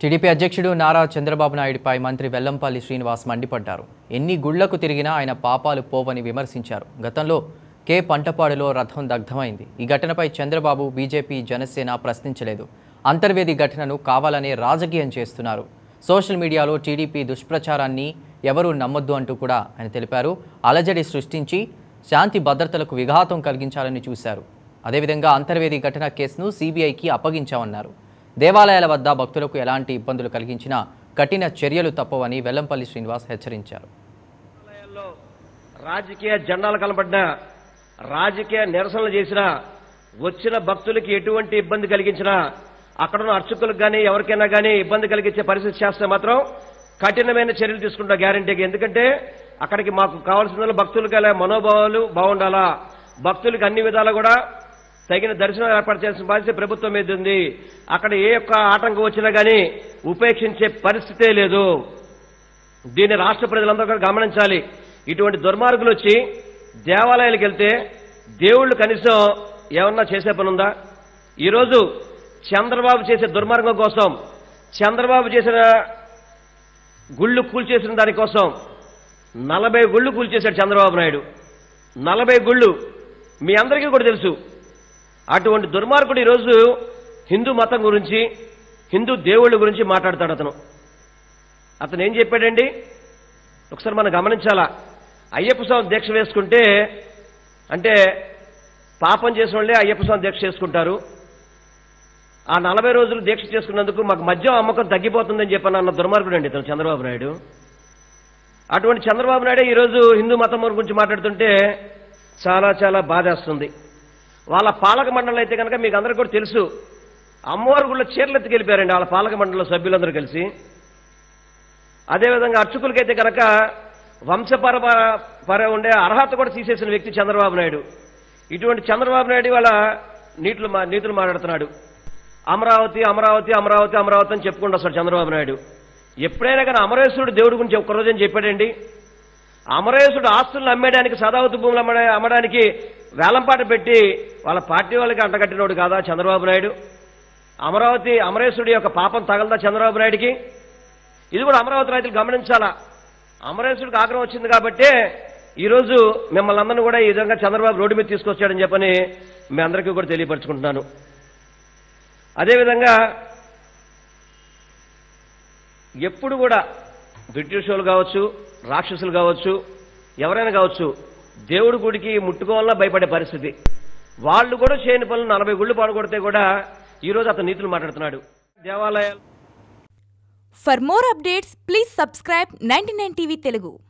TDP అధ్యక్షుడు నారా చంద్రబాబు నాయుడుపై మంత్రి వెల్లంపల్లి శ్రీనివాస్ మండిపడ్డారు ఎన్ని గుళ్లకు తిరిగినా ఆయన పాపాలు పోవని విమర్శించారు గతంలో కే పంటపాడులో రథం దగ్ధమైంది ఈ ఘటనపై చంద్రబాబు బీజేపీ జనసేన ప్రశ్నించలేదు అంతర్వేది ఘటనను కావాలనే రాజకీయం చేస్తున్నారు సోషల్ మీడియాలో టీడీపీ దుష్ప్రచారాన్ని ఎవరూ నమ్మొద్దు అంటూ కూడా ఆయన తెలిపారు అలజడి సృష్టించి శాంతి భద్రతలకు విఘాతం కలిగించాలని చూశారు అదేవిధంగా అంతర్వేది ఘటన కేసును సీబీఐకి అప్పగించామన్నారు దేవాలయాల వద్ద భక్తులకు ఎలాంటి ఇబ్బందులు కలిగించినా కఠిన చర్యలు తప్పవని వెల్లంపల్లి శ్రీనివాస్ హెచ్చరించారు దేవాలయాల్లో రాజకీయ జెండాలు కనబడిన రాజకీయ నిరసనలు చేసిన వచ్చిన భక్తులకి ఎటువంటి ఇబ్బంది కలిగించినా అక్కడ ఉన్న అర్చకులకు కానీ ఎవరికైనా కానీ ఇబ్బంది కలిగించే పరిస్థితి చేస్తే మాత్రం కఠినమైన చర్యలు తీసుకుంటా గ్యారంటీకి ఎందుకంటే అక్కడికి మాకు కావాల్సిన భక్తులకి అలా మనోభావాలు బాగుండాలా భక్తులకి అన్ని విధాలా కూడా తగిన దర్శనం ఏర్పాటు చేయాల్సిన బాధ్యత ప్రభుత్వం మీద ఉంది అక్కడ ఏ ఒక్క ఆటంకం వచ్చినా కానీ ఉపేక్షించే పరిస్థితే లేదు దీన్ని రాష్ట్ర ప్రజలందరూ కూడా గమనించాలి ఇటువంటి దుర్మార్గులు వచ్చి దేవాలయాలకు వెళ్తే దేవుళ్ళు కనీసం ఏమన్నా చేసే పని ఉందా ఈరోజు చంద్రబాబు చేసే దుర్మార్గం కోసం చంద్రబాబు చేసిన గుళ్ళు కూల్చేసిన దానికోసం నలభై గుళ్ళు కూల్చేశాడు చంద్రబాబు నాయుడు నలభై గుళ్ళు మీ అందరికీ కూడా తెలుసు అటువంటి దుర్మార్గుడు ఈరోజు హిందూ మతం గురించి హిందూ దేవుళ్ళ గురించి మాట్లాడతాడు అతను అతను ఏం చెప్పాడండి ఒకసారి మనం గమనించాలా అయ్యప్ప స్వామి దీక్ష వేసుకుంటే అంటే పాపం చేసిన వాళ్ళే అయ్యప్ప స్వామి దీక్ష చేసుకుంటారు ఆ నలభై రోజులు దీక్ష చేసుకున్నందుకు మాకు మద్యం అమ్మకం తగ్గిపోతుందని చెప్పని అన్న దుర్మార్గుడు అండి ఇతను చంద్రబాబు నాయుడు అటువంటి చంద్రబాబు నాయుడే ఈరోజు హిందూ మతం గురించి మాట్లాడుతుంటే చాలా చాలా బాధేస్తుంది వాళ్ళ పాలక మండలి అయితే కనుక మీకు అందరికీ కూడా తెలుసు అమ్మవారి గుళ్ళ చీరలు ఎత్తుకెళ్ళిపోయారండి వాళ్ళ పాలక మండలి సభ్యులందరూ కలిసి అదేవిధంగా అర్చకులకైతే కనుక వంశపర పర ఉండే అర్హత కూడా తీసేసిన వ్యక్తి చంద్రబాబు నాయుడు ఇటువంటి చంద్రబాబు నాయుడు వాళ్ళ నీతులు మా- నీతులు మాట్లాడుతున్నాడు అమరావతి అమరావతి అమరావతి అమరావతి అని చెప్పుకుంటూ వస్తాడు చంద్రబాబు నాయుడు ఎప్పుడైనా కానీ అమరేశ్వరుడు దేవుడి గురించి ఒక్కరోజు అని చెప్పాడండి అమరేశ్వరుడు ఆస్తులను అమ్మేయడానికి సదావతి భూములు అమ్మడా అమ్మడానికి వేలంపాట పెట్టి వాళ్ళ పార్టీ వాళ్ళకి అంటగట్టినోడు కాదా చంద్రబాబు నాయుడు అమరావతి అమరేశ్వరుడి యొక్క పాపం తగలదా చంద్రబాబు నాయుడికి ఇది కూడా అమరావతి రైతులు గమనించాలా అమరేశ్వరుడికి ఆగ్రహం వచ్చింది కాబట్టే ఈరోజు మిమ్మల్ని అందరినీ కూడా ఈ విధంగా చంద్రబాబు రోడ్డు మీద తీసుకొచ్చాడని చెప్పని మీ అందరికీ కూడా తెలియపరచుకుంటున్నాను అదేవిధంగా ఎప్పుడు కూడా బ్రిటిష్ వాళ్ళు కావచ్చు రాక్షసులు కావచ్చు ఎవరైనా కావచ్చు దేవుడి గుడికి ముట్టుకోవాలన్నా భయపడే పరిస్థితి వాళ్ళు కూడా చేయని పనులు నలభై గుళ్ళు పాడుకొడితే కూడా ఈరోజు అతను నీతులు మాట్లాడుతున్నాడు దేవాలయాలు For more updates, please subscribe 99 TV Telugu.